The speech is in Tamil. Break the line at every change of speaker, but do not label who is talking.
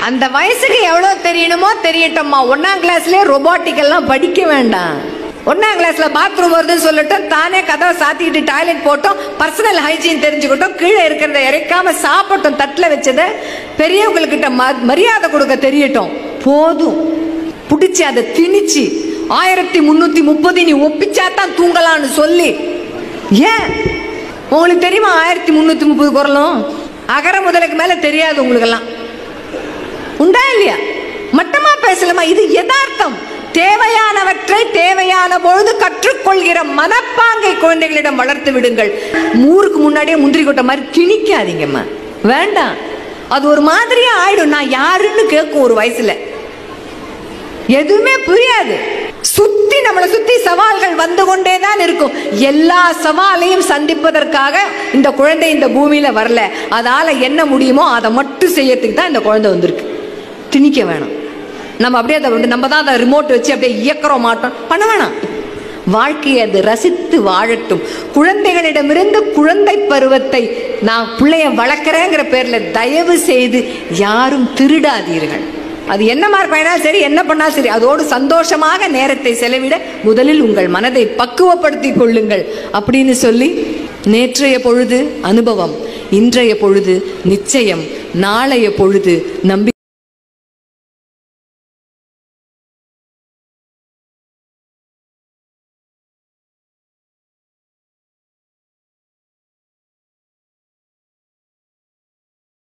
அந்த வயசுக்கு எவ்வளவு தெரியணுமோ தெரியட்டும்மா ஒன்னாம் கிளாஸ்லயே ரொபாட்டிக் எல்லாம் படிக்க வேண்டாம் ஒன்னாம் கிளாஸ்ல பாத்ரூம் வருதுன்னு சொல்லட்டும் தானே கதவை சாத்திக்கிட்டு டாய்லெட் போட்டோம் பர்சனல் ஹைஜீன் தெரிஞ்சுக்கிட்டோம் கீழே இருக்கிறத இறைக்காம சாப்பிட்டோம் தட்டுல வச்சதை பெரியவங்கக்கிட்ட ம- மரியாதை கொடுக்க தெரியட்டும் போதும் பிடிச்சி அதை திணிச்சு ஆயிரத்தி முன்னூத்தி முப்பது நீ ஒப்பிச்சா தான் தூங்கலாம்னு சொல்லி ஏன் உங்களுக்கு தெரியுமா ஆயிரத்தி முன்னூத்தி முப்பது குரலும் அகர முதலுக்கு மேல தெரியாது உங்களுக்கெல்லாம் உண்டா இல்லையா மட்டமா பேசலாமா இது யதார்த்தம் தேவையானவற்றை தேவையான பொழுது கற்றுக்கொள்கிற மனப்பாங்கை குழந்தைகளிடம் வளர்த்து விடுங்கள் ஊருக்கு முன்னாடியே முந்திரி கொட்டை மாதிரி திணிக்காதீங்கம்மா வேண்டாம் அது ஒரு மாதிரியா ஆயிடும் நான் யாருன்னு கேட்கும் ஒரு வயசுல எதுவுமே புரியாது சுத்தி நம்மளை சுத்தி சவால்கள் வந்து கொண்டே தான் இருக்கும் எல்லா சவாலையும் சந்திப்பதற்காக இந்த குழந்தை இந்த பூமியில வரல அதால என்ன முடியுமோ அதை மட்டும் செய்யறதுக்கு தான் இந்த குழந்தை வந்திருக்கு திணிக்க வேணாம் நம்ம அப்படியே அதை வந்து நம்ம தான் அதை ரிமோட் வச்சு அப்படியே இயக்கிறோம் மாட்டோம் பண்ண வேணாம் வாழ்க்கையை அது ரசித்து வாழட்டும் குழந்தைகளிடமிருந்து குழந்தை பருவத்தை நான் பிள்ளைய வளர்க்குறேங்கிற பேர்ல தயவு செய்து யாரும் திருடாதீர்கள் அது என்ன மார்க் வேணாலும் சரி என்ன பண்ணாலும் சரி அதோடு சந்தோஷமாக நேரத்தை செலவிட முதலில் உங்கள் மனதை பக்குவப்படுத்திக் கொள்ளுங்கள் அப்படின்னு சொல்லி நேற்றைய பொழுது அனுபவம் இன்றைய பொழுது நிச்சயம் நாளைய பொழுது நம்பி